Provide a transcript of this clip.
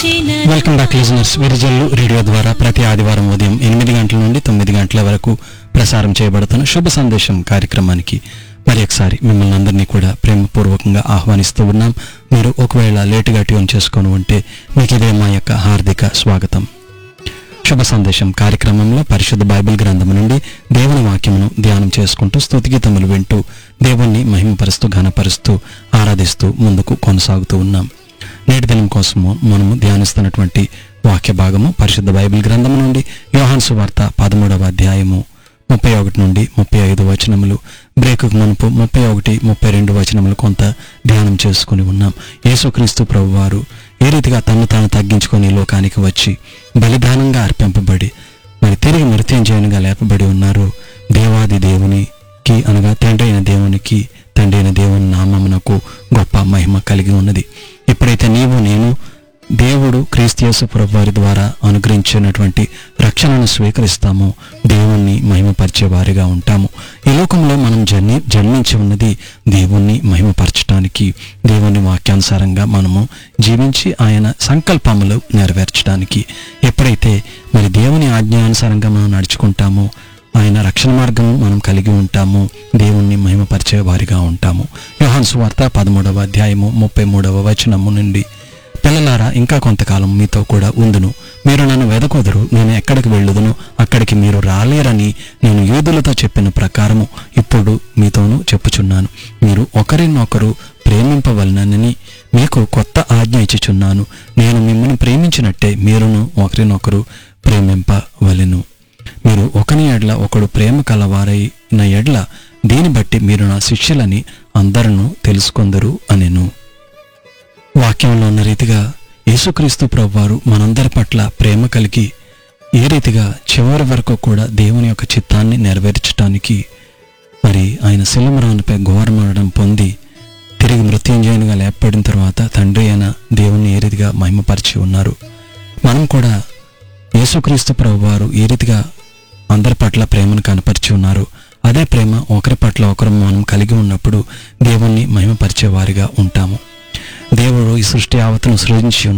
welcome back listeners Virijallu radio ద్వారా ప్రతి ఆదివారం ఉదయం ఎనిమిది గంటల నుండి తొమ్మిది గంటల వరకు ప్రసారం చేయబడుతున్న శుభ సందేశం కార్యక్రమానికి మరి ఒకసారి మిమ్మల్ని అందరినీ కూడా ప్రేమపూర్వకంగా ఆహ్వానిస్తూ ఉన్నాం మీరు ఒకవేళ లేటుగా ట్యూన్ చేసుకొని ఉంటే మీకు ఇదే మా యొక్క హార్దిక స్వాగతం శుభ సందేశం కార్యక్రమంలో పరిశుద్ధ బైబిల్ గ్రంథం నుండి దేవుని వాక్యమును ధ్యానం చేసుకుంటూ స్తుతిగీతములు వింటూ దేవుణ్ణి మహిమపరుస్తూ ఘనపరుస్తూ ఆరాధిస్తూ ముందుకు కొనసాగుతూ ఉన్నాం నేటి దినం కోసము మనము ధ్యానిస్తున్నటువంటి వాక్య భాగము పరిశుద్ధ బైబిల్ గ్రంథము నుండి యోహాన్ సువార్త పదమూడవ అధ్యాయము ముప్పై ఒకటి నుండి ముప్పై ఐదు వచనములు బ్రేకు మునుపు ముప్పై ఒకటి ముప్పై రెండు వచనములు కొంత ధ్యానం చేసుకుని ఉన్నాం యేసుక్రీస్తు ప్రభువారు ఏ రీతిగా తను తాను తగ్గించుకొని ఈ లోకానికి వచ్చి బలిదానంగా అర్పింపబడి మరి తిరిగి మృత్యుంజయునిగా లేపబడి ఉన్నారు దేవాది దేవునికి అనగా తండ్రి అయిన దేవునికి తండ్రి అయిన దేవుని నామమునకు గొప్ప మహిమ కలిగి ఉన్నది ఎప్పుడైతే నీవు నేను దేవుడు క్రీస్తు ప్రభు వారి ద్వారా అనుగ్రహించినటువంటి రక్షణను స్వీకరిస్తామో దేవుణ్ణి మహిమపరిచే వారిగా ఉంటాము ఈ లోకంలో మనం జన్మి జన్మించి ఉన్నది దేవుణ్ణి మహిమపరచడానికి దేవుని వాక్యానుసారంగా మనము జీవించి ఆయన సంకల్పములు నెరవేర్చడానికి ఎప్పుడైతే మరి దేవుని ఆజ్ఞానుసారంగా మనం నడుచుకుంటామో ఆయన రక్షణ మార్గం మనం కలిగి ఉంటాము దేవుణ్ణి మహిమపరిచే వారిగా ఉంటాము యోహాన్ సువార్త పదమూడవ అధ్యాయము ముప్పై మూడవ వచనము నుండి పిల్లలారా ఇంకా కొంతకాలం మీతో కూడా ఉందును మీరు నన్ను వెదకొదరు నేను ఎక్కడికి వెళ్ళుదును అక్కడికి మీరు రాలేరని నేను యూదులతో చెప్పిన ప్రకారము ఇప్పుడు మీతోనూ చెప్పుచున్నాను మీరు ఒకరినొకరు ప్రేమింపవలనని మీకు కొత్త ఆజ్ఞ ఇచ్చుచున్నాను నేను మిమ్మల్ని ప్రేమించినట్టే మీరును ఒకరినొకరు ప్రేమింపవలెను మీరు ఒకని ఎడ్ల ఒకడు ప్రేమ కలవారైన ఎడ్ల దీన్ని బట్టి మీరు నా శిష్యులని అందరూ తెలుసుకొందరు అనెను వాక్యంలో ఉన్న రీతిగా యేసుక్రీస్తు ప్రభువారు మనందరి పట్ల ప్రేమ కలిగి ఏ రీతిగా చివరి వరకు కూడా దేవుని యొక్క చిత్తాన్ని నెరవేర్చడానికి మరి ఆయన శిలమరానిపై ఘోరమరణం పొంది తిరిగి మృత్యుంజయునిగా లేపబడిన తర్వాత తండ్రి అయిన దేవుని ఏ రీతిగా మహిమపరిచి ఉన్నారు మనం కూడా యేసుక్రీస్తు ప్రభువారు ఏ రీతిగా అందరి పట్ల ప్రేమను కనపరిచి ఉన్నారు అదే ప్రేమ ఒకరి పట్ల ఒకరు మనం కలిగి ఉన్నప్పుడు దేవుణ్ణి మహిమపరిచే వారిగా ఉంటాము దేవుడు ఈ సృష్టి యావత్తును సృజించి